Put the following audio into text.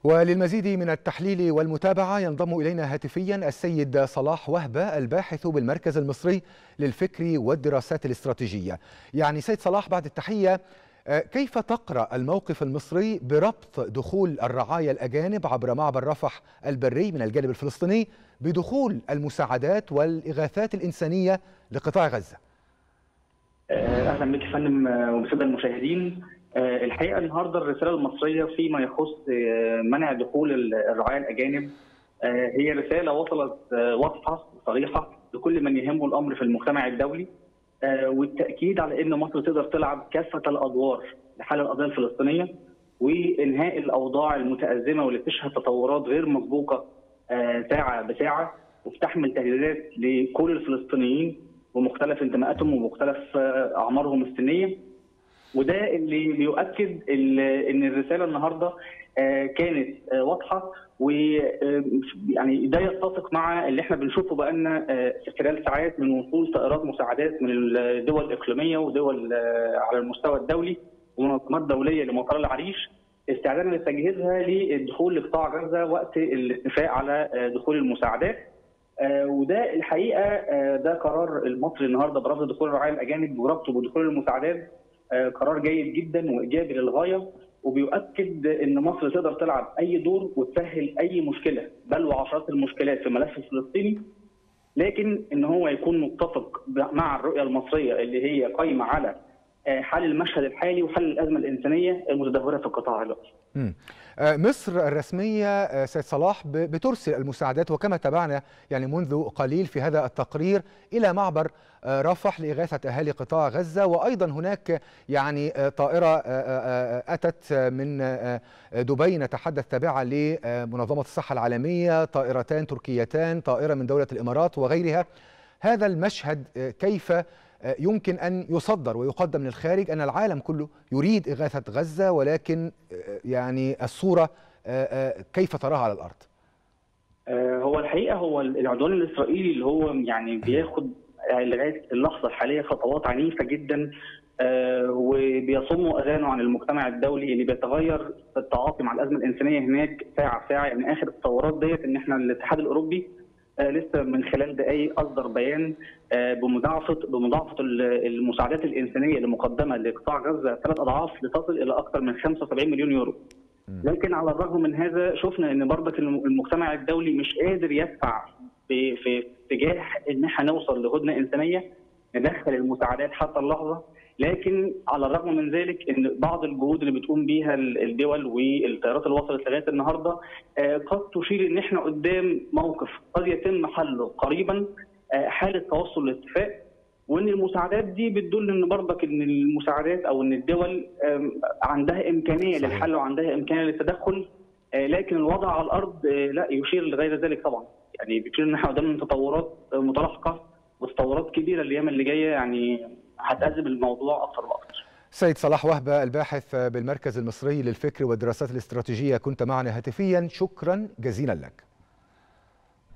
وللمزيد من التحليل والمتابعة ينضم إلينا هاتفيا السيد صلاح وهبة الباحث بالمركز المصري للفكر والدراسات الاستراتيجية يعني سيد صلاح بعد التحية كيف تقرأ الموقف المصري بربط دخول الرعايا الأجانب عبر معبر رفح البري من الجانب الفلسطيني بدخول المساعدات والإغاثات الإنسانية لقطاع غزة أهلا بك فندم وبالسادة المشاهدين الحقيقه النهارده الرساله المصريه فيما يخص منع دخول الرعايا الاجانب هي رساله وصلت واضحه صريحه لكل من يهمه الامر في المجتمع الدولي والتاكيد على ان مصر تقدر تلعب كافه الادوار لحل القضيه الفلسطينيه وانهاء الاوضاع المتازمه واللي بتشهد تطورات غير مسبوقه ساعه بساعه وبتحمل تهديدات لكل الفلسطينيين ومختلف انتماءاتهم ومختلف اعمارهم السنيه وده اللي بيؤكد ان الرساله النهارده كانت واضحه ويعني ده يتفق مع اللي احنا بنشوفه بقالنا خلال ساعات من وصول طائرات مساعدات من الدول الاقليميه ودول على المستوى الدولي ومنظمات دوليه لمطار العريش استعدادا لتجهيزها للدخول لقطاع غزه وقت الاتفاق على دخول المساعدات وده الحقيقه ده قرار المصري النهارده برفض دخول الرعايا الاجانب وربطه بدخول المساعدات قرار جيد جدا وايجابي للغايه وبيؤكد ان مصر تقدر تلعب اي دور وتسهل اي مشكله بل وعشرات المشكلات في الملف الفلسطيني لكن ان هو يكون متفق مع الرؤيه المصريه اللي هي قايمه على حل المشهد الحالي وحل الازمه الانسانيه المتدهوره في القطاع دلوقتي. مصر الرسميه سيد صلاح بترسل المساعدات وكما تابعنا يعني منذ قليل في هذا التقرير الى معبر رفح لاغاثه اهالي قطاع غزه وايضا هناك يعني طائره اتت من دبي نتحدث تابعه لمنظمه الصحه العالميه طائرتان تركيتان طائره من دوله الامارات وغيرها هذا المشهد كيف يمكن أن يصدر ويقدم للخارج أن العالم كله يريد إغاثة غزة ولكن يعني الصورة كيف تراها على الأرض؟ هو الحقيقة هو العدوان الإسرائيلي اللي هو يعني بياخد لغاية اللحظة الحالية خطوات عنيفة جدا وبيصموا أذانه عن المجتمع الدولي اللي بيتغير في التعاطي مع الأزمة الإنسانية هناك ساعة ساعة يعني آخر التطورات ديت إن إحنا الاتحاد الأوروبي لسه من خلال دقائق اصدر بيان بمضاعفه بمضاعفه المساعدات الانسانيه المقدمه لقطاع غزه ثلاث اضعاف لتصل الى اكثر من 75 مليون يورو. لكن على الرغم من هذا شفنا ان برضك المجتمع الدولي مش قادر يدفع في في اتجاه ان احنا نوصل لهدنه انسانيه ندخل المساعدات حتى اللحظه لكن على الرغم من ذلك ان بعض الجهود اللي بتقوم بيها الدول والتيارات اللي وصلت لغايه النهارده قد تشير ان احنا قدام موقف قد يتم حله قريبا حاله توصل لاتفاق وان المساعدات دي بتدل ان برضك ان المساعدات او ان الدول عندها امكانيه صحيح. للحل وعندها امكانيه للتدخل لكن الوضع على الارض لا يشير لغير ذلك طبعا يعني بيشير ان احنا قدام تطورات متلاحقه وتطورات كبيره الايام اللي جايه يعني هتأزم الموضوع اكثر واكثر. سيد صلاح وهبه الباحث بالمركز المصري للفكر والدراسات الاستراتيجيه كنت معنا هاتفيا شكرا جزيلا لك.